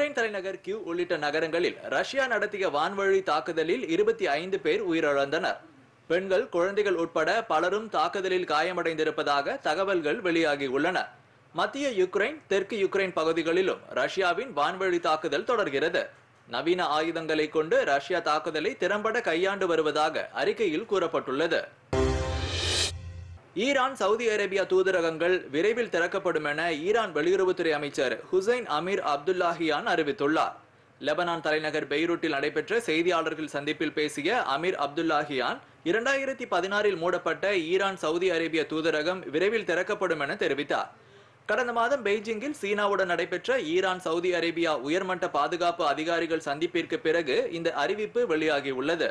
Ukraine தலைநகர் Q உள்ளிட்ட நகரங்களில் ரஷ்யா நடத்திய வான்வழி தாக்குதலில் இருபத்தி ஐந்து பேர் உயிரிழந்தனர் பெண்கள் குழந்தைகள் உட்பட பலரும் தாக்குதலில் காயமடைந்திருப்பதாக தகவல்கள் வெளியாகியுள்ளன மத்திய யுக்ரைன் தெற்கு யுக்ரைன் பகுதிகளிலும் ரஷ்யாவின் வான்வழி தாக்குதல் தொடர்கிறது நவீன ஆயுதங்களை கொண்டு ரஷ்யா தாக்குதலை திறம்பட கையாண்டு வருவதாக அறிக்கையில் கூறப்பட்டுள்ளது ஈரான் சவுதி அரேபியா தூதரகங்கள் விரைவில் திறக்கப்படும் என ஈரான் வெளியுறவுத்துறை அமைச்சர் ஹுசைன் அமீர் அப்துல்லாஹியான் அறிவித்துள்ளார் லெபனான் தலைநகர் பெய்ரூட்டில் நடைபெற்ற செய்தியாளர்கள் சந்திப்பில் பேசிய அமீர் அப்துல்லாஹியான் இரண்டாயிரத்தி பதினாறில் மூடப்பட்ட ஈரான் சவுதி அரேபிய தூதரகம் விரைவில் திறக்கப்படும் என தெரிவித்தார் கடந்த மாதம் பெய்ஜிங்கில் சீனாவுடன் நடைபெற்ற ஈரான் சவுதி அரேபியா உயர்மட்ட பாதுகாப்பு அதிகாரிகள் சந்திப்பிற்கு பிறகு இந்த அறிவிப்பு வெளியாகியுள்ளது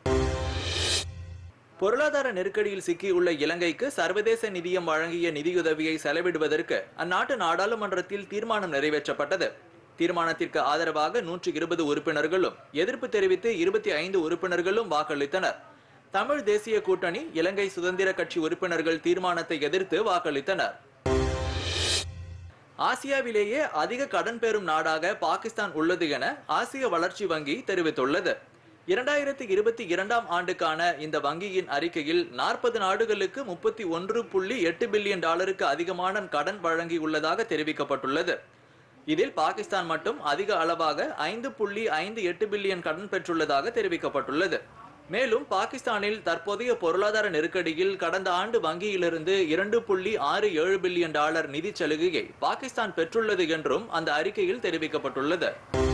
பொருளாதார நெருக்கடியில் சிக்கியுள்ள இலங்கைக்கு சர்வதேச நிதியம் வழங்கிய நிதியுதவியை செலவிடுவதற்கு அந்நாட்டு நாடாளுமன்றத்தில் தீர்மானம் நிறைவேற்றப்பட்டது தீர்மானத்திற்கு ஆதரவாக நூற்றி இருபது உறுப்பினர்களும் எதிர்ப்பு தெரிவித்து இருபத்தி ஐந்து உறுப்பினர்களும் வாக்களித்தனர் தமிழ் தேசிய கூட்டணி இலங்கை சுதந்திர கட்சி உறுப்பினர்கள் தீர்மானத்தை எதிர்த்து வாக்களித்தனர் ஆசியாவிலேயே அதிக கடன் பெறும் நாடாக பாகிஸ்தான் உள்ளது என ஆசிய வளர்ச்சி வங்கி தெரிவித்துள்ளது இரண்டாயிரத்தி இருபத்தி இரண்டாம் ஆண்டுக்கான இந்த வங்கியின் அறிக்கையில் நாற்பது நாடுகளுக்கு முப்பத்தி ஒன்று புள்ளி எட்டு பில்லியன் டாலருக்கு அதிகமான கடன் வழங்கியுள்ளதாக தெரிவிக்கப்பட்டுள்ளது இதில் பாகிஸ்தான் மட்டும் அதிக அளவாக ஐந்து புள்ளி ஐந்து எட்டு பில்லியன் கடன் பெற்றுள்ளதாக தெரிவிக்கப்பட்டுள்ளது மேலும் பாகிஸ்தானில் தற்போதைய பொருளாதார நெருக்கடியில் கடந்த ஆண்டு வங்கியிலிருந்து இரண்டு புள்ளி ஆறு ஏழு பில்லியன் டாலர் நிதி சலுகையை பாகிஸ்தான் பெற்றுள்ளது என்றும் அந்த அறிக்கையில் தெரிவிக்கப்பட்டுள்ளது